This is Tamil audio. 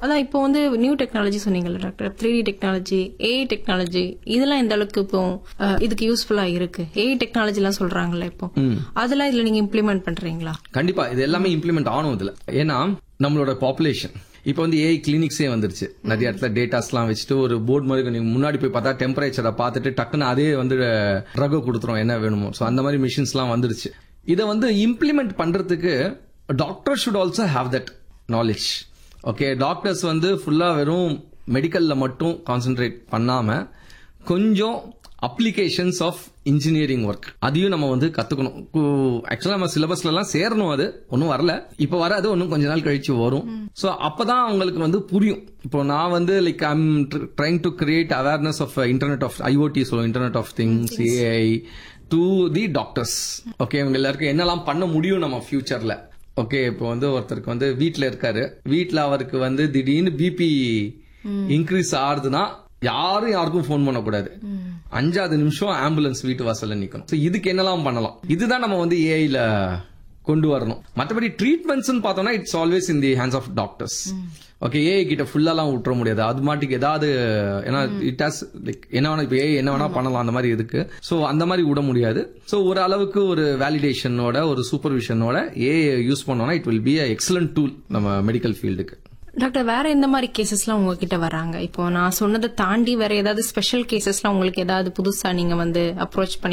அதான் இப்போ வந்து நியூ டெக்னாலஜி சொன்னீங்கல்ல doctor three D technology AI technology இதெல்லாம் எந்த அளவுக்கு இப்போ அஹ், இதுக்கு யூஸ்ஃபுல்லா இருக்கு ஏஐ டெக்னாலஜி எல்லாம் சொல்றாங்கல்ல இப்போ அதெல்லாம் இதுல நீங்க இம்ப்ளிமெண்ட் பண்றீங்களா கண்டிப்பா இது எல்லாமே இம்ப்ளிமெண்ட் ஆகணும் இதுல ஏன்னா நம்மளோட பாப்புலேஷன் இப்போ வந்து ஏஐ கிளினிக்ஸே வந்துருச்சு நிறைய இடத்துல டேட்டாஸ்லாம் வச்சுட்டு ஒரு போர்டு மாதிரி நீங்க முன்னாடி போய் பார்த்தா டெம்பரேச்சரை பார்த்துட்டு டக்குன்னு அதே வந்து ட்ரக கொடுத்துரும் என்ன வேணுமோ ஸோ அந்த மாதிரி மிஷின்ஸ்லாம் வந்துருச்சு இதை வந்து இம்ப்ளிமெண்ட் பண்றதுக்கு doctor should also have that knowledge okay doctors வந்து ஃபுல்லா வெறும் மெடிக்கல்ல மட்டும் கான்சென்ட்ரேட் பண்ணாம கொஞ்சம் அப்ளிகேஷன்ஸ் ஆஃப் இன்ஜினியரிங் ஒர்க் அதையும் நம்ம வந்து கத்துக்கணும் ஆக்சுவலா நம்ம சிலபஸ்ல எல்லாம் சேரணும் அது ஒன்றும் வரல இப்ப வராது ஒன்றும் கொஞ்ச நாள் கழிச்சு வரும் ஸோ அப்பதான் அவங்களுக்கு வந்து புரியும் இப்போ நான் வந்து like I'm trying to create awareness of internet of IOT சொல்லுவோம் internet of things AI to the doctors okay இவங்க எல்லாருக்கும் என்னெல்லாம் பண்ண முடியும் நம்ம ஃபியூச்சர்ல ஓகே இப்போ வந்து ஒருத்தருக்கு வந்து வீட்ல இருக்காரு வீட்ல அவருக்கு வந்து திடீர்னு பிபி இன்க்ரீஸ் ஆகுதுன்னா யாரும் யாருக்கும் ஃபோன் பண்ணக்கூடாது அஞ்சாவது நிமிஷம் ஆம்புலன்ஸ் வீட்டு வாசல்ல நிக்கணும் So இதுக்கு என்னெல்லாம் பண்ணலாம் இதுதான் நம்ம வந்து ஏஐல கொண்டு வரணும் மற்றபடி ட்ரீட்மெண்ட்ஸ் பார்த்தோம்னா it's always in the hands of doctors okay AI கிட்ட ஃபுல்லாலாம் விட்டுற முடியாது அது மாட்டிக்கு ஏதாவது ஏன்னா இட் ஹாஸ் லைக் என்ன வேணா இப்போ ஏஐ என்ன வேணா பண்ணலாம் அந்த மாதிரி இருக்கு ஸோ அந்த மாதிரி விட முடியாது ஸோ ஒரு அளவுக்கு ஒரு வேலிடேஷனோட ஒரு சூப்பர்விஷனோட ஏஐ யூஸ் பண்ணோம்னா it will be a excellent tool நம்ம மெடிக்கல் ஃபீல்டுக்கு டாக்டர் வேற எந்த மாதிரி கேசஸ்லாம் உங்ககிட்ட வராங்க இப்போ நான் சொன்னதை தாண்டி வேற ஏதாவது ஸ்பெஷல் கேசஸ்லாம் உங்களுக்கு ஏதாவது புதுசா நீங்க வந்து அப்ரோச் பண்ணி